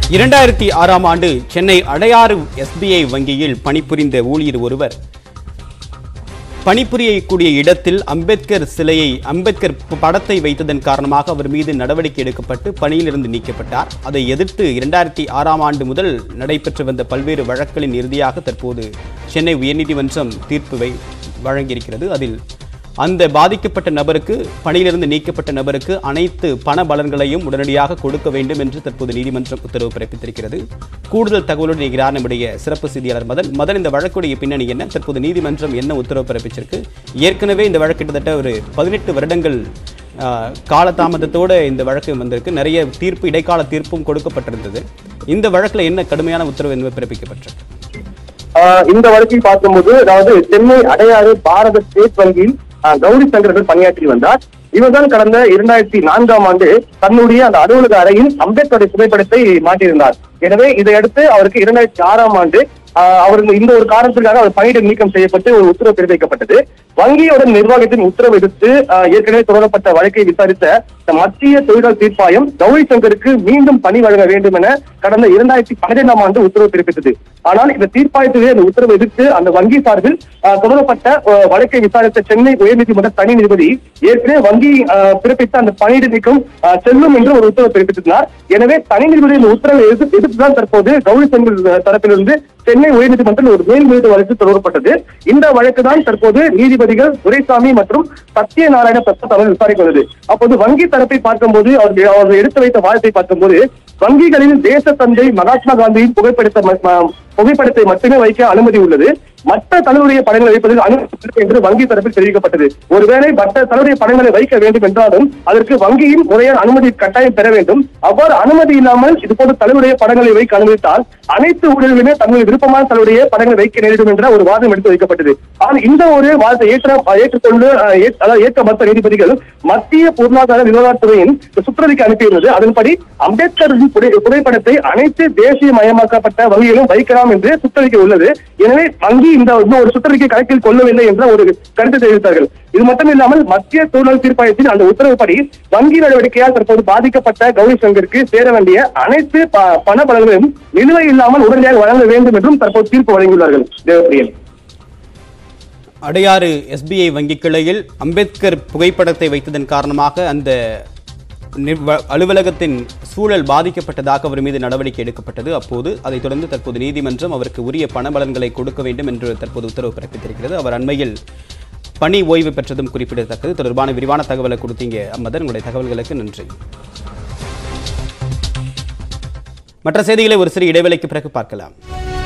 இரண்டாயிரத்தி ஆறாம் ஆண்டு சென்னை அடையாறு எஸ்பிஐ வங்கியில் பணிபுரிந்த ஊழியர் ஒருவர் பணிபுரியக்கூடிய இடத்தில் அம்பேத்கர் சிலையை அம்பேத்கர் ப- படத்தை வைத்ததன் காரணமாக அவர் மீது நடவடிக்கை எடுக்கப்பட்டு பணியிலிருந்து நீக்கப்பட்டார் அதை எதிர்த்து இரண்டாயிரத்தி ஆறாம் ஆண்டு முதல் நடைபெற்று வந்த பல்வேறு வழக்குகளின் இறுதியாக தற்போது சென்னை உயர்நீதிமன்றம் தீர்ப்பு வை வழங்கியிருக்கிறது அதில் அந்த பாதிக்கப்பட்ட நபருக்கு பணியிலிருந்து நீக்கப்பட்ட நபருக்கு அனைத்து பண பலன்களையும் உடனடியாக கொடுக்க வேண்டும் என்று தற்போது நீதிமன்றம் உத்தரவு பிறப்பித்திருக்கிறது கூடுதல் தகவலுடன் இணைகிறார் நம்முடைய சிறப்பு செய்தியாளர் மதன் மதன் இந்த வழக்குடைய பின்னணி என்ன தற்போது நீதிமன்றம் என்ன உத்தரவு பிறப்பிச்சிருக்கு ஏற்கனவே இந்த வழக்கு கிட்டத்தட்ட ஒரு பதினெட்டு வருடங்கள் ஆஹ், காலதாமதத்தோட இந்த வழக்கு வந்திருக்கு நிறைய தீர்ப்பு இடைக்கால தீர்ப்பும் கொடுக்கப்பட்டிருந்தது இந்த வழக்குல என்ன கடுமையான உத்தரவு என்பது பிறப்பிக்கப்பட்டிருக்கு ஆஹ் இந்த வழக்கில் பார்க்கும்போது அதாவது சென்னை அடையாறு பாரத ஸ்டேட் வங்கியில் ஆஹ் கௌரி சங்கரர்கள் பணியாற்றி வந்தார் இவர்தான் கடந்த இரண்டாயிரத்தி நான்காம் ஆண்டு தன்னுடைய அந்த அலுவலக அறையில் அம்பேத்கருடைய புகைப்படத்தை மாட்டியிருந்தார் எனவே இதையடுத்து அவருக்கு இரண்டாயிரத்தி ஆறாம் ஆண்டு ஆஹ் அவருக்கு இந்த ஒரு காரணத்திற்காக அவர் பணியிட நீக்கம் செய்யப்பட்டு ஒரு உத்தரவு பிறப்பிக்கப்பட்டது வங்கியோட நிர்வாகத்தின் உத்தரவு எதிர்த்து ஆஹ் ஏற்கனவே தொடரப்பட்ட வழக்கை விசாரித்த இந்த மத்திய தொழிலாளர் தீர்ப்பாயம் கௌரி சங்கருக்கு மீண்டும் பணி வழங்க வேண்டும் என கடந்த இரண்டாயிரத்தி பன்னிரெண்டாம் ஆண்டு உத்தரவு பிறப்பித்தது ஆனால் இந்த தீர்ப்பாயத்திலே அந்த உத்தரவு எதிர்த்து அந்த வங்கி சார்பில் ஆஹ், தொடரப்பட்ட ஆஹ், வழக்கை விசாரித்த சென்னை உயர்நீதிமன்ற தனி நீதிபதி ஏற்கனவே வங்கி ஆஹ், பிறப்பித்த அந்த பணியிட நீக்கம் ஆஹ், செல்லும் என்று ஒரு உத்தரவு பிறப்பித்திருந்தார் எனவே தனி நீதிபதி இந்த உத்தரவை எதிர்த்து எதிர்த்துதான் தற்போது கௌரி சங்கர் தரப்பிலிருந்து சென்னை உயர்நீதிமன்றத்தில் ஒரு மேல்முறையீட்டு வழக்கு தொடரப்பட்டது இந்த வழக்கு தான் தற்போது நீதிபதிகள் துரைசாமி மற்றும் சத்யநாராயண பிரசாத் அவர்கள் விசாரிக்க வந்தது அப்போது வங்கி தரப்பை பார்க்கும்போது அவர்கள் அவர்கள் எடுத்து வைத்த வாதத்தை பார்க்கும்போது வங்கிகளில் தேச தந்தை மகாத்மா காந்தியின் புகைப்படத்தை ம- ம- புகைப்படத்தை மட்டுமே வைக்க அனுமதி உள்ளது மற்ற தலைவருடைய படங்களை வைப்பதில் அனுமதி இல்லை என்று வங்கி தரப்பில் தெரிவிக்கப்பட்டது ஒருவேளை மற்ற தலைவருடைய படங்களை வைக்க வேண்டும் என்றாலும் அதற்கு வங்கியின் முறையான அனுமதி கட்டாயம் பெற வேண்டும் அவ்வாறு அனுமதி இல்லாமல் இது போன்ற தலைவருடைய படங்களை வைக்க அனுமதித்தால் அனைத்து ஊழியர்களுமே தங்கள் விருப்பமான தலைவருடைய படங்களை வைக்க நேரிடும் என்ற ஒரு வாதம் எடுத்து வைக்கப்பட்டது ஆனால் இந்த ஒரு வாதத்தை ஏற்ற ஏற்றுக்கொண்டு அஹ், ஏற்- அதாவது ஏற்க மறுத்த நீதிபதிகள் மத்திய பொருளாதார விவகாரத்துறையின் சுற்றறிக்கை அனுப்பியிருந்தது அதன்படி அம்பேத்கரின் புகை- புகைப்படத்தை அனைத்து தேசிய மயமாக்கப்பட்ட வங்கிகளும் வைக்கலாம் என்று சுற்றறிக்கை உள்ளது எனவே வங்கி இந்த இன்னும் ஒரு சுற்றறிக்கை கணக்கில் கொள்ளவில்லை என்ற ஒரு கருத்தை தெரிவித்தார்கள் இது மட்டும் இல்லாமல் மத்திய தொழிலாளர் தீர்ப்பாயத்தின் அந்த உத்தரவுப்படி வங்கி நடவடிக்கையால் தற்போது பாதிக்கப்பட்ட கௌரி சங்கருக்கு சேர வேண்டிய அனைத்து ப- பண பலன்களையும் நிலுவை இல்லாமல் உடனடியாக வழங்க வேண்டும் என்றும் தற்போது தீர்ப்பு வழங்கியுள்ளார்கள் தேவப்பிரியன் அடையாறு எஸ்பிஐ வங்கி கிளையில் அம்பேத்கர் புகைப்படத்தை வைத்ததன் காரணமாக அந்த நிர்வ- அலுவலகத்தின் சூழல் பாதிக்கப்பட்டதாக அவர் மீது நடவடிக்கை எடுக்கப்பட்டது அப்போது அதைத் தொடர்ந்து தற்போது நீதிமன்றம் அவருக்கு உரிய பணபலன்களை கொடுக்க வேண்டும் என்று தற்போது உத்தரவு பிறப்பித்திருக்கிறது அவர் அண்மையில் பணி ஓய்வு பெற்றதும் குறிப்பிடத்தக்கது தொடர்பான விரிவான தகவலை கொடுத்தீங்க அம்மதன் உங்களுடைய தகவல்களுக்கு நன்றி மற்ற செய்திகளை ஒரு சிறு இடைவேளைக்கு பிறகு பார்க்கலாம்